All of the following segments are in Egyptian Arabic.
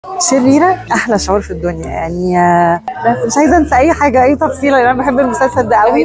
شريرة أحلى شعور في الدنيا يعني آه، بس مش عايزة أنسى أي حاجة أي تفصيلة لأن أنا بحب المسلسل ده قوي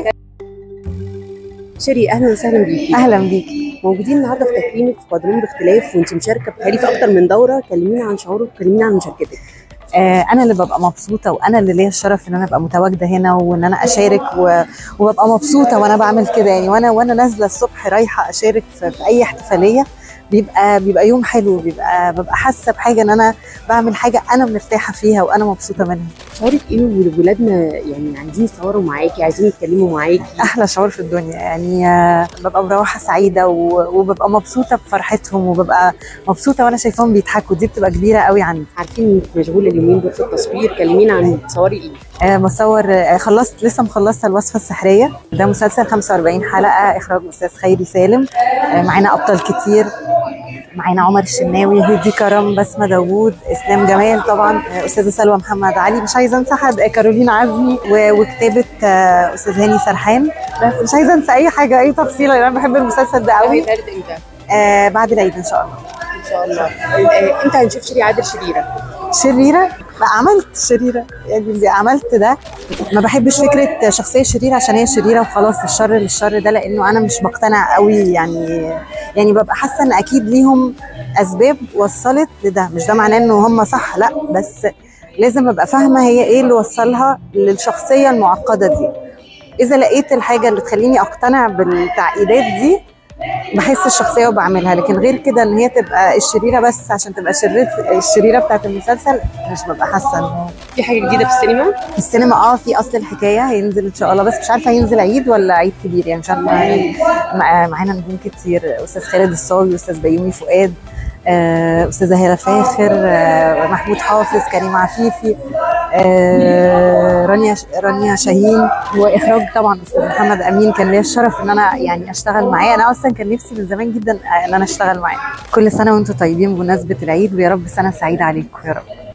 شيري اهلا وسهلا بيكي أهلا بيكي موجودين النهارده في تكريمك في قادرون باختلاف وانت مشاركه بتهيألي في اكتر من دوره كلمينا عن شعورك كلمينا عن مشاركتك آه، أنا اللي ببقى مبسوطة وأنا اللي ليا الشرف إن أنا أبقى متواجدة هنا وإن أنا أشارك و... وببقى مبسوطة وأنا بعمل كده يعني وأنا وأنا نازلة الصبح رايحة أشارك في, في أي احتفالية بيبقى بيبقى يوم حلو بيبقى ببقى حاسة بحاجة إن أنا بعمل حاجة أنا مرتاحة فيها وأنا مبسوطة منها شعورك ايه وولادنا يعني عايزين يصوروا معاكي عايزين يتكلموا معاكي احلى شعور في الدنيا يعني آه، ببقى مروحه سعيده و- وببقى مبسوطه بفرحتهم وببقى مبسوطه وانا شايفاهم بيضحكوا دي بتبقى كبيره قوي عندي عارفين انك مشغوله اليومين دول في التصوير كلمينا عن تصوري ايه آه، بصور آه، خلصت لسه مخلصه الوصفه السحريه ده مسلسل 45 حلقه اخراج استاذ خيري سالم آه، معانا ابطال كتير معانا عمر الشناوي هدي كرم بسمه داوود اسلام جمال طبعا آه، استاذه سلوى محمد علي مش عايزه انسى حد آه، كارولين عزمي و- وكتابه آه، استاذ هاني سرحان بس مش عايزه انسى اي حاجه اي تفصيله لان انا بحب المسلسل ده قوي هيتعرض امتى آه بعد العيد ان شاء الله ان شاء الله آه، امتى هنشوف شيري عادل شريره شريره لا عملت شريره يعني عملت ده ما بحبش فكره شخصيه شريره عشان هي شريره وخلاص الشر للشر ده لانه انا مش بقتنع قوي يعني يعني ببقى حاسه ان اكيد ليهم اسباب وصلت لده مش ده معناه ان هم صح لا بس لازم ابقى فاهمه هي ايه اللي وصلها للشخصيه المعقده دي اذا لقيت الحاجه اللي تخليني اقتنع بالتعقيدات دي بحس الشخصيه وبعملها لكن غير كده ان هي تبقى الشريره بس عشان تبقى شرير الشريره بتاعت المسلسل مش ببقى حاسه انه في حاجه جديده في السينما في السينما اه في اصل الحكايه هينزل ان شاء الله بس مش عارفه هينزل عيد ولا عيد كبير يعني مش عارفه يعني مع- معانا نجوم كتير استاذ خالد الصاوي استاذ بيومي فؤاد آه، استاذه هاله فاخر آه، محمود حافظ كريم عفيفي آه، رانيا رانيا شاهين واخراج طبعا استاذ محمد امين كان ليا الشرف ان انا يعني اشتغل معاه انا اصلا كان نفسي من زمان جدا ان انا اشتغل معاه كل سنه وانتم طيبين بمناسبه العيد ويا رب سنه سعيده عليكم يا رب